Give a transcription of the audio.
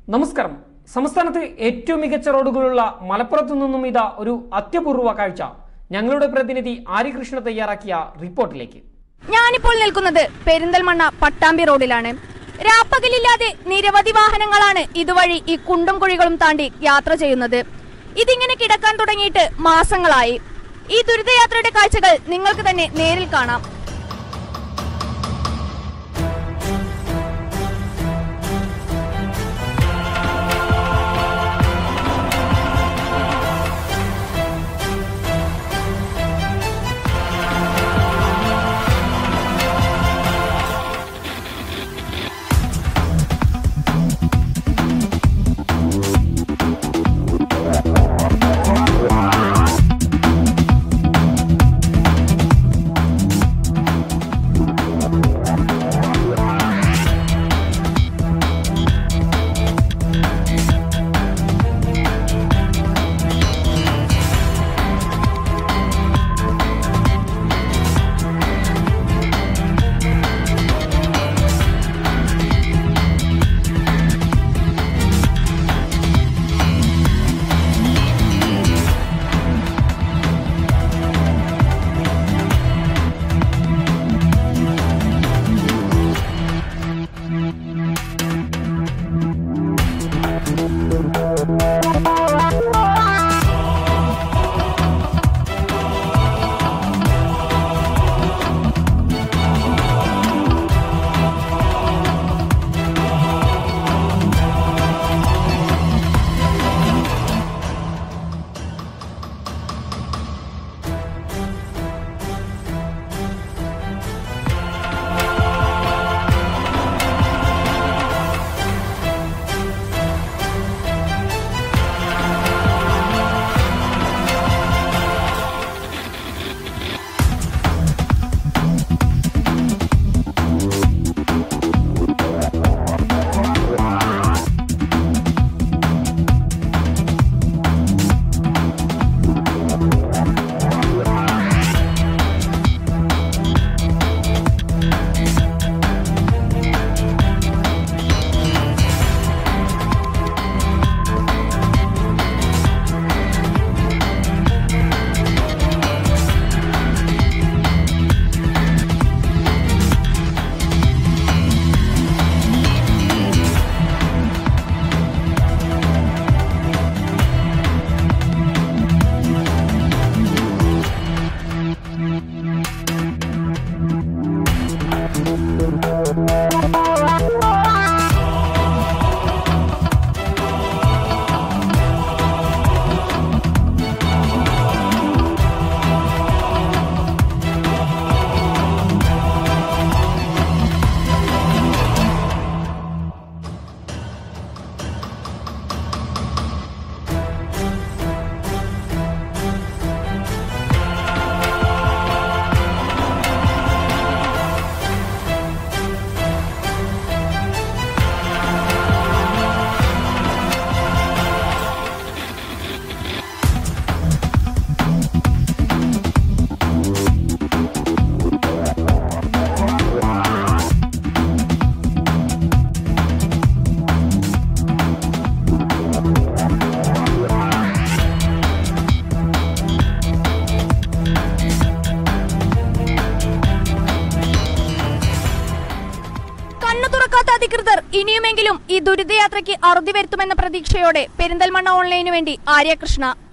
നമസ്കാരം സംസ്ഥാനത്ത് ഏറ്റവും മികച്ച റോഡുകളുള്ള മലപ്പുറത്തു നിന്നും ഇതാ ഒരു അത്യപൂർവ കാഴ്ച ഞങ്ങളുടെ പ്രതിനിധി ആര്യകൃഷ്ണ തയ്യാറാക്കിയ റിപ്പോർട്ടിലേക്ക് ഞാനിപ്പോൾ നിൽക്കുന്നത് പെരിന്തൽമണ്ണ പട്ടാമ്പി റോഡിലാണ് രാപ്പകലില്ലാതെ നിരവധി വാഹനങ്ങളാണ് ഇതുവഴി ഈ കുണ്ടും കുഴികളും താണ്ടി യാത്ര ചെയ്യുന്നത് ഇതിങ്ങനെ കിടക്കാൻ തുടങ്ങിയിട്ട് മാസങ്ങളായി ഈ ദുരിതയാത്രയുടെ കാഴ്ചകൾ നിങ്ങൾക്ക് തന്നെ നേരിൽ കാണാം കണ്ണു തുറക്കാത്ത അധികൃതർ ഇനിയുമെങ്കിലും ഈ ദുരിതയാത്രയ്ക്ക് അറുതി വരുത്തുമെന്ന പ്രതീക്ഷയോടെ പെരിന്തൽമണ്ണ ഓൺലൈനു വേണ്ടി ആര്യകൃഷ്ണ